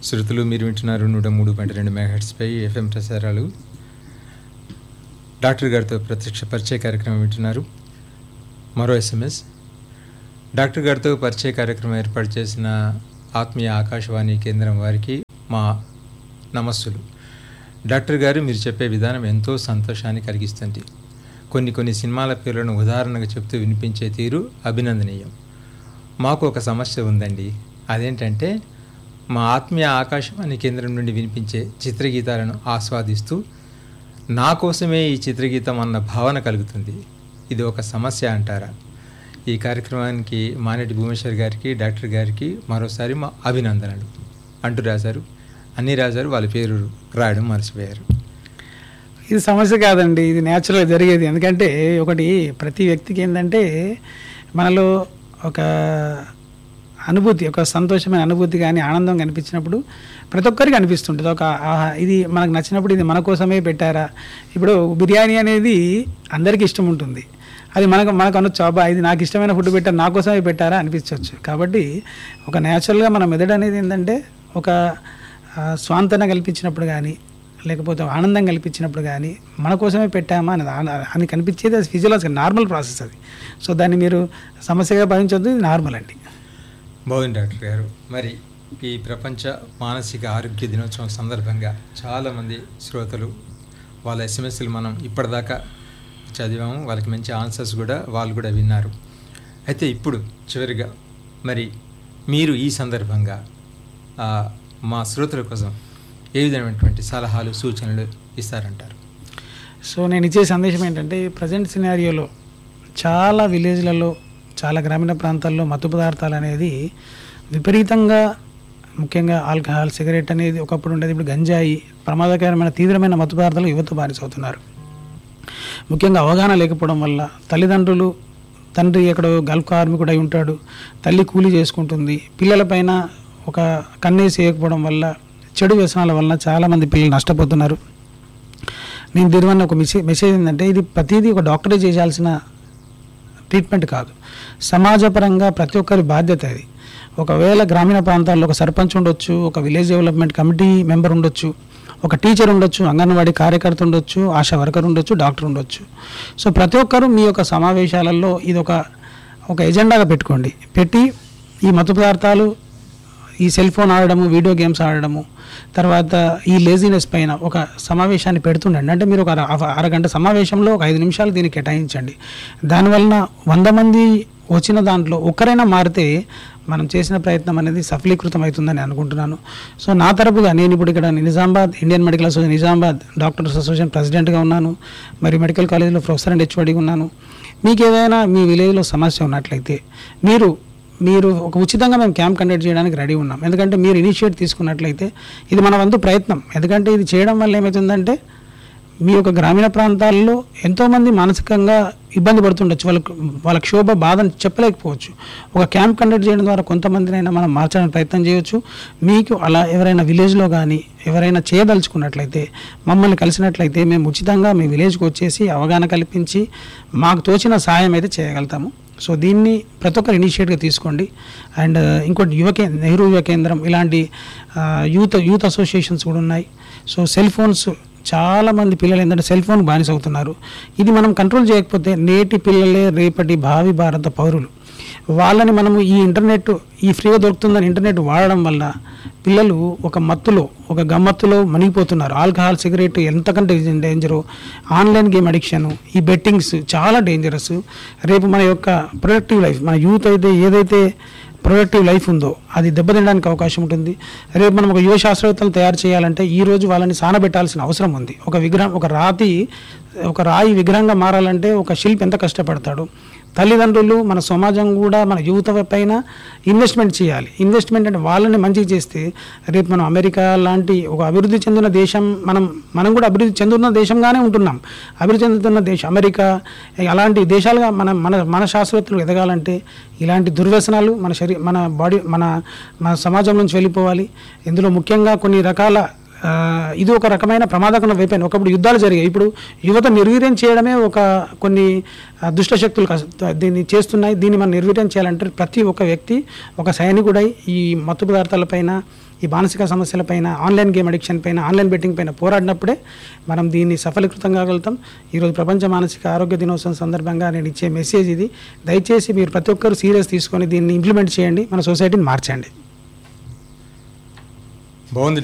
శృతులు మీరు వింటున్నారు నూట మూడు పాయింట్ రెండు మెగాహెట్స్పై ఎఫ్ఎం ప్రసారాలు డాక్టర్ గారితో ప్రత్యక్ష పరిచయ కార్యక్రమం వింటున్నారు మరో ఎస్ఎంఎస్ డాక్టర్ గారితో పరిచయ కార్యక్రమం ఏర్పాటు చేసిన ఆత్మీయ ఆకాశవాణి కేంద్రం వారికి మా నమస్సులు డాక్టర్ గారు మీరు చెప్పే విధానం ఎంతో సంతోషాన్ని కలిగిస్తుంది కొన్ని కొన్ని సినిమాల పేర్లను ఉదాహరణగా చెప్తూ వినిపించే తీరు అభినందనీయం మాకు ఒక సమస్య ఉందండి అదేంటంటే మా ఆత్మీయ ఆకాశవాణి కేంద్రం నుండి వినిపించే చిత్రగీతాలను ఆస్వాదిస్తూ నా కోసమే ఈ చిత్రగీతం అన్న భావన కలుగుతుంది ఇది ఒక సమస్య అంటారా ఈ కార్యక్రమానికి మానేటి భువనేశ్వర్ గారికి డాక్టర్ గారికి మరోసారి మా అభినందనలు అంటూ రాశారు అన్నీ రాశారు వాళ్ళ పేరు రాయడం మర్చిపోయారు ఇది సమస్య కాదండి ఇది న్యాచురల్గా జరిగేది ఎందుకంటే ఒకటి ప్రతి వ్యక్తికి ఏంటంటే మనలో ఒక అనుభూతి ఒక సంతోషమైన అనుభూతి కానీ ఆనందం కనిపించినప్పుడు ప్రతి ఒక్కరికి అనిపిస్తుంటుంది ఒక ఆహా, ఇది మనకు నచ్చినప్పుడు ఇది మన కోసమే పెట్టారా ఇప్పుడు బిర్యానీ అనేది అందరికీ ఇష్టం ఉంటుంది అది మనకు మనకు అనొచ్చు అబ్బా ఇది నాకు ఇష్టమైన ఫుడ్ పెట్టారు నా కోసమే పెట్టారా అనిపించవచ్చు కాబట్టి ఒక న్యాచురల్గా మన మెదడు అనేది ఏంటంటే ఒక ఆ, స్వాంతన కల్పించినప్పుడు కానీ లేకపోతే ఆనందం కల్పించినప్పుడు కానీ మన కోసమే పెట్టామా అనేది ఆన- అని కనిపించేది అది ఫిజియలాజికల్ నార్మల్ ప్రాసెస్ అది సో దాన్ని మీరు సమస్యగా భావించవద్దు ఇది నార్మల్ అండి బాగుంది డాక్టర్ గారు మరి ఈ ప్రపంచ మానసిక ఆరోగ్య దినోత్సవం సందర్భంగా చాలామంది శ్రోతలు వాళ్ళ ఎస్ఎంఎస్లు మనం ఇప్పటిదాకా చదివాము వాళ్ళకి మంచి ఆన్సర్స్ కూడా వాళ్ళు కూడా విన్నారు అయితే ఇప్పుడు చివరిగా మరి మీరు ఈ సందర్భంగా ఆ, మా శ్రోతల కోసం ఏ విధమైనటువంటి సలహాలు సూచనలు ఇస్తారంటారు సో నేను ఇచ్చే సందేశం ఏంటంటే ప్రజెంట్ సినారియోలో చాలా విలేజ్లలో చాలా గ్రామీణ ప్రాంతాల్లో మత్తు పదార్థాలు అనేది విపరీతంగా ముఖ్యంగా ఆల్కహాల్ సిగరెట్ అనేది ఒకప్పుడు ఉండేది ఇప్పుడు గంజాయి ప్రమాదకరమైన తీవ్రమైన మత్తు పదార్థాలు యువత బానిసవుతున్నారు ముఖ్యంగా అవగాహన లేకపోవడం వల్ల తల్లిదండ్రులు తండ్రి ఎక్కడో గల్ఫ్ కార్మికుడు అయి ఉంటాడు తల్లి కూలీ చేసుకుంటుంది పిల్లలపైన ఒక కన్నేసి వేయకపోవడం వల్ల చెడు వ్యసనాల వల్ల చాలామంది పిల్లలు నష్టపోతున్నారు నేను దీనివల్ల ఒక మెసేజ్ మెసేజ్ ఏంటంటే ఇది ప్రతిదీ ఒక డాక్టరే చేయాల్సిన ట్రీట్మెంట్ కాదు సమాజపరంగా ప్రతి ఒక్కరి బాధ్యత అది ఒకవేళ గ్రామీణ ప్రాంతాల్లో ఒక సర్పంచ్ ఉండొచ్చు ఒక విలేజ్ డెవలప్మెంట్ కమిటీ మెంబర్ ఉండొచ్చు ఒక టీచర్ ఉండొచ్చు అంగన్వాడీ కార్యకర్త ఉండొచ్చు ఆశా వర్కర్ ఉండొచ్చు డాక్టర్ ఉండొచ్చు సో ప్రతి ఒక్కరూ మీ యొక్క సమావేశాలలో ఇది ఒక ఒక ఎజెండాగా పెట్టుకోండి పెట్టి ఈ మత్తు పదార్థాలు ఈ సెల్ ఫోన్ ఆడడము వీడియో గేమ్స్ ఆడడము తర్వాత ఈ లేజినెస్ పైన ఒక సమావేశాన్ని పెడుతుండండి అంటే మీరు ఒక అర అర- అరగంట సమావేశంలో ఒక ఐదు నిమిషాలు దీన్ని కేటాయించండి దానివలన వంద మంది వచ్చిన దాంట్లో ఒక్కరైనా మారితే మనం చేసిన ప్రయత్నం అనేది సఫలీకృతం అవుతుందని అనుకుంటున్నాను సో నా తరపుగా నేను ఇప్పుడు ఇక్కడ Nizamabad Indian Medical Association Nizamabad doctors association ప్రెసిడెంట్గా ఉన్నాను మరి మెడికల్ కాలేజ్లో ప్రొఫెసర్ అండ్ హెచ్ఓడిగా ఉన్నాను మీకు ఏదైనా మీ విలేజ్లో సమస్య ఉన్నట్లయితే మీరు మీరు ఒక ఉచితంగా మేము క్యాంప్ కండక్ట్ చేయడానికి రెడీ ఉన్నాం ఎందుకంటే మీరు ఇనిషియేట్ తీసుకున్నట్లయితే ఇది మన వంతు ప్రయత్నం ఎందుకంటే ఇది చేయడం వల్ల ఏమవుతుందంటే మీ యొక్క గ్రామీణ ప్రాంతాల్లో ఎంతోమంది మానసికంగా ఇబ్బంది పడుతుండొచ్చు వాళ్ళకు వాళ్ళ క్షోభ బాధను చెప్పలేకపోవచ్చు ఒక క్యాంప్ కండక్ట్ చేయడం ద్వారా కొంతమందినైనా మనం మార్చడానికి ప్రయత్నం చేయొచ్చు మీకు అలా ఎవరైనా విలేజ్లో కానీ ఎవరైనా చేయదలుచుకున్నట్లయితే మమ్మల్ని కలిసినట్లయితే మేము ఉచితంగా మీ విలేజ్కి వచ్చేసి అవగాహన కల్పించి మాకు తోచిన సాయం అయితే చేయగలుగుతాము సో దీన్ని ప్రతి ఒక్కరు ఇనిషియేట్గా తీసుకోండి అండ్ ఇంకోటి యువ కే నెహ్రూ యువ కేంద్రం ఇలాంటి ఆ, యూత్ యూత్ అసోసియేషన్స్ కూడా ఉన్నాయి సో సెల్ ఫోన్స్ చాలా మంది పిల్లలు ఏంటంటే సెల్ ఫోన్ బానిస అవుతున్నారు ఇది మనం కంట్రోల్ చేయకపోతే నేటి పిల్లలే రేపటి భావి భారత పౌరులు వాళ్ళని మనము ఈ ఇంటర్నెట్ ఈ ఫ్రీగా దొరుకుతుందని ఇంటర్నెట్ వాడడం వల్ల పిల్లలు ఒక మత్తులో ఒక గమ్మత్తులో మునిగిపోతున్నారు ఆల్కహాల్ సిగరెట్ ఎంతకంటే డేంజరు ఆన్లైన్ గేమ్ అడిక్షన్ ఈ బెట్టింగ్స్ చాలా డేంజరస్ రేపు మన యొక్క ప్రొడక్టివ్ లైఫ్ మన యూత్ అయితే ఏదైతే ప్రొడక్టివ్ లైఫ్ ఉందో అది దెబ్బతినడానికి అవకాశం ఉంటుంది రేపు మనం ఒక యువ శాస్త్రవేత్తలు తయారు చేయాలంటే ఈ రోజు వాళ్ళని సానబెట్టాల్సిన అవసరం ఉంది ఒక విగ్రహం ఒక రాతి ఒక రాయి విగ్రహంగా మారాలంటే ఒక శిల్పి ఎంత కష్టపడతాడు తల్లిదండ్రులు మన సమాజం కూడా మన యువత పైన ఇన్వెస్ట్మెంట్ చేయాలి ఇన్వెస్ట్మెంట్ అంటే వాళ్ళని మంచిగా చేస్తే రేపు మనం అమెరికా లాంటి ఒక అభివృద్ధి చెందిన దేశం మనం మనం కూడా అభివృద్ధి చెందుతున్న దేశంగానే ఉంటున్నాం అభివృద్ధి చెందుతున్న దేశం అమెరికా అలాంటి దేశాలుగా మన మన మన శాస్త్రవేత్తలు ఎదగాలంటే ఇలాంటి దుర్వ్యసనాలు మన శరీ మన బాడీ మన మన సమాజం నుంచి వెళ్ళిపోవాలి ఇందులో ముఖ్యంగా కొన్ని రకాల ఆ, ఇది ఒక రకమైన ప్రమాదకరం వైపోయింది ఒకప్పుడు యుద్ధాలు జరిగాయి ఇప్పుడు యువత నిర్వీర్యం చేయడమే ఒక కొన్ని ఆ, దుష్ట శక్తులు కస- దీన్ని చేస్తున్నాయి దీన్ని మనం నిర్వీర్యం చేయాలంటే ప్రతి ఒక్క వ్యక్తి ఒక సైనికుడై ఈ మత్తు పదార్థాలపైన ఈ మానసిక సమస్యల పైన ఆన్లైన్ గేమ్ అడిక్షన్ పైన ఆన్లైన్ బెట్టింగ్ పైన పోరాడినప్పుడే మనం దీన్ని సఫలీకృతం కాగలుగుతాం ఈరోజు ప్రపంచ మానసిక ఆరోగ్య దినోత్సవం సందర్భంగా నేను ఇచ్చే మెసేజ్ ఇది దయచేసి మీరు ప్రతి ఒక్కరు సీరియస్ తీసుకొని దీన్ని ఇంప్లిమెంట్ చేయండి మన సొసైటీని మార్చండి బాగుంది